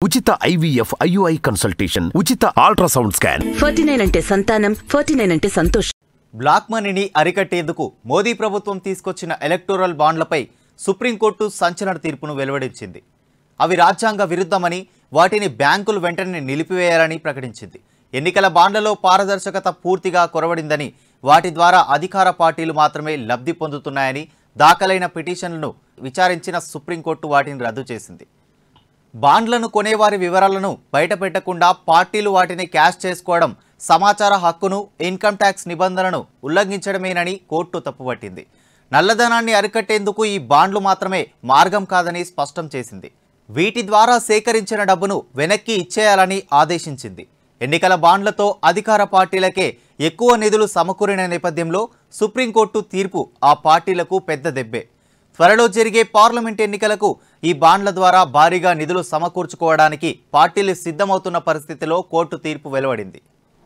ఉచిత IVF IUI consultation ఉచిత ultrasound scan forty nine అంటే సంతానం ఫార్టీ నైన్ అంటే సంతోషం బ్లాక్ మనీని అరికట్టేందుకు మోదీ ప్రభుత్వం తీసుకొచ్చిన ఎలక్టోరల్ బాండ్లపై సుప్రీంకోర్టు సంచలన తీర్పును వెలువడించింది అవి రాజ్యాంగ విరుద్ధమని వాటిని బ్యాంకులు వెంటనే నిలిపివేయాలని ప్రకటించింది ఎన్నికల బాండ్లలో పారదర్శకత పూర్తిగా కొరవడిందని వాటి ద్వారా అధికార పార్టీలు మాత్రమే లబ్ధి పొందుతున్నాయని దాఖలైన పిటిషన్లను విచారించిన సుప్రీంకోర్టు వాటిని రద్దు చేసింది బాండ్లను కొనేవారి వివరాలను బయటపెట్టకుండా పార్టీలు వాటిని క్యాష్ చేసుకోవడం సమాచార హక్కును ఇన్కమ్ ట్యాక్స్ నిబంధనలను ఉల్లంఘించడమేనని కోర్టు తప్పుపట్టింది నల్లధనాన్ని అరికట్టేందుకు ఈ బాండ్లు మాత్రమే మార్గం కాదని స్పష్టం చేసింది వీటి ద్వారా సేకరించిన డబ్బును వెనక్కి ఇచ్చేయాలని ఆదేశించింది ఎన్నికల బాండ్లతో అధికార పార్టీలకే ఎక్కువ నిధులు సమకూరిన నేపథ్యంలో సుప్రీంకోర్టు తీర్పు ఆ పార్టీలకు పెద్ద దెబ్బే త్వరలో జరిగే పార్లమెంట్ ఎన్నికలకు ఈ బాండ్ల ద్వారా భారీగా నిధులు సమకూర్చుకోవడానికి పార్టీలు సిద్ధమవుతున్న పరిస్థితిలో కోర్టు తీర్పు వెలువడింది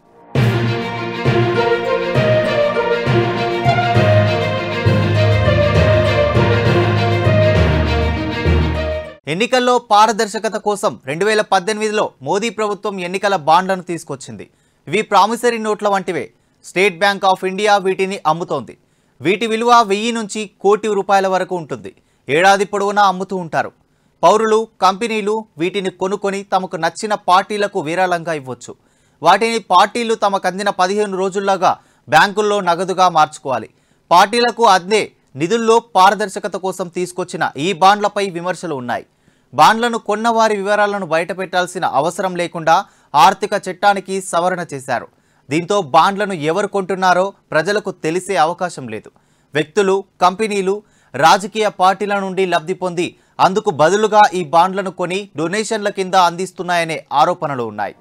ఎన్నికల్లో పారదర్శకత కోసం రెండు వేల పద్దెనిమిదిలో మోదీ ప్రభుత్వం ఎన్నికల బాండ్లను తీసుకొచ్చింది ఇవి ప్రామిసరీ నోట్ల వంటివే స్టేట్ బ్యాంక్ ఆఫ్ ఇండియా వీటిని అమ్ముతోంది వీటి విలువ వెయ్యి నుంచి కోటి రూపాయల వరకు ఉంటుంది ఏడాది పొడవునా అమ్ముతూ ఉంటారు పౌరులు కంపెనీలు వీటిని కొనుక్కొని తమకు నచ్చిన పార్టీలకు విరాళంగా ఇవ్వచ్చు వాటిని పార్టీలు తమకు అందిన పదిహేను రోజుల్లోగా బ్యాంకుల్లో నగదుగా మార్చుకోవాలి పార్టీలకు అందే నిధుల్లో పారదర్శకత కోసం తీసుకొచ్చిన ఈ బాండ్లపై విమర్శలు ఉన్నాయి బాండ్లను కొన్నవారి వివరాలను బయటపెట్టాల్సిన అవసరం లేకుండా ఆర్థిక చట్టానికి సవరణ చేశారు దీంతో బాండ్లను ఎవరు కొంటున్నారో ప్రజలకు తెలిసే అవకాశం లేదు వ్యక్తులు కంపెనీలు రాజకీయ పార్టీల నుండి లబ్ధి పొంది అందుకు బదులుగా ఈ బాండ్లను కొని డొనేషన్ల కింద అందిస్తున్నాయనే ఆరోపణలు ఉన్నాయి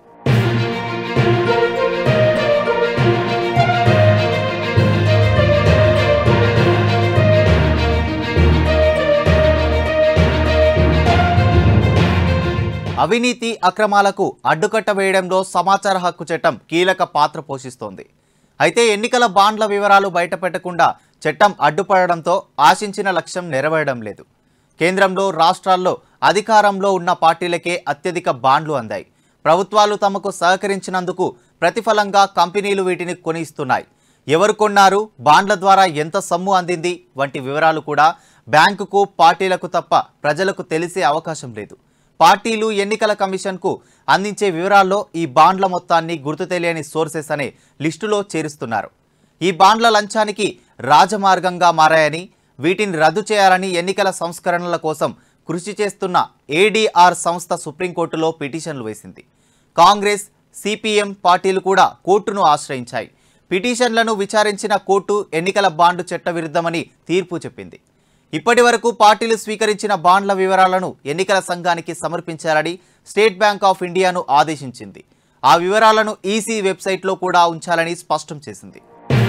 అవినీతి అక్రమాలకు అడ్డుకట్ట వేయడంలో సమాచార హక్కు చట్టం కీలక పాత్ర పోషిస్తోంది అయితే ఎన్నికల బాండ్ల వివరాలు బయటపెట్టకుండా చట్టం అడ్డుపడడంతో ఆశించిన లక్ష్యం నెరవేరడం లేదు కేంద్రంలో రాష్ట్రాల్లో అధికారంలో ఉన్న పార్టీలకే అత్యధిక బాండ్లు అందాయి ప్రభుత్వాలు తమకు సహకరించినందుకు ప్రతిఫలంగా కంపెనీలు వీటిని కొనిస్తున్నాయి ఎవరు కొన్నారు బాండ్ల ద్వారా ఎంత సొమ్ము అందింది వంటి వివరాలు కూడా బ్యాంకుకు పార్టీలకు తప్ప ప్రజలకు తెలిసే అవకాశం లేదు పార్టీలు ఎన్నికల కమిషన్కు అందించే వివరాల్లో ఈ బాండ్ల మొత్తాన్ని గుర్తు తెలియని సోర్సెస్ అనే లిస్టులో చేరుస్తున్నారు ఈ బాండ్ల లంచానికి రాజమార్గంగా మారాయని వీటిని రద్దు చేయాలని ఎన్నికల సంస్కరణల కోసం కృషి చేస్తున్న ఏడీఆర్ సంస్థ సుప్రీంకోర్టులో పిటిషన్లు వేసింది కాంగ్రెస్ సిపిఎం పార్టీలు కూడా కోర్టును ఆశ్రయించాయి పిటిషన్లను విచారించిన కోర్టు ఎన్నికల బాండు చట్టవిరుద్ధమని తీర్పు చెప్పింది ఇప్పటి వరకు పార్టీలు స్వీకరించిన బాండ్ల వివరాలను ఎన్నికల సంఘానికి సమర్పించాలని స్టేట్ బ్యాంక్ ఆఫ్ ఇండియాను ఆదేశించింది ఆ వివరాలను ఈసీ వెబ్సైట్లో కూడా ఉంచాలని స్పష్టం చేసింది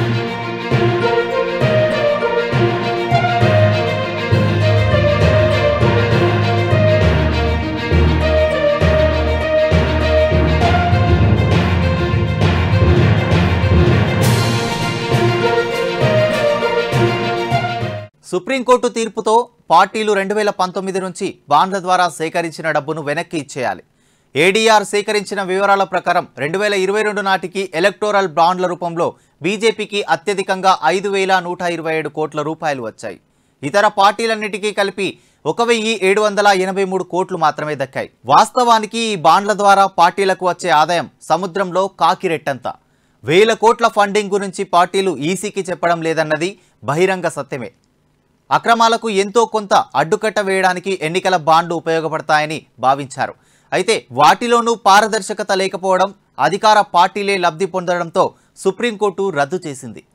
సుప్రీంకోర్టు తీర్పుతో పార్టీలు రెండు వేల పంతొమ్మిది నుంచి బాండ్ల ద్వారా సేకరించిన డబ్బును వెనక్కి ఇచ్చేయాలి ఏడీఆర్ సేకరించిన వివరాల ప్రకారం రెండు వేల ఇరవై రెండు నాటికి ఎలక్టోరల్ బాండ్ల రూపంలో బీజేపీకి అత్యధికంగా ఐదు వేల నూట ఇరవై ఏడు కోట్ల రూపాయలు వచ్చాయి ఇతర పార్టీలన్నిటికీ కలిపి ఒక వెయ్యి ఏడు వందల ఎనభై మూడు కోట్లు మాత్రమే దక్కాయి వాస్తవానికి ఈ బాండ్ల ద్వారా పార్టీలకు వచ్చే ఆదాయం సముద్రంలో కాకిరెట్టంత వేల కోట్ల ఫండింగ్ గురించి పార్టీలు ఈసీకి చెప్పడం లేదన్నది బహిరంగ సత్యమే అక్రమాలకు ఎంతో కొంత అడ్డుకట్ట వేయడానికి ఎన్నికల బాండ్లు ఉపయోగపడతాయని భావించారు అయితే వాటిలోనూ పారదర్శకత లేకపోవడం అధికార పార్టీలే లబ్ధి పొందడంతో సుప్రీంకోర్టు రద్దు చేసింది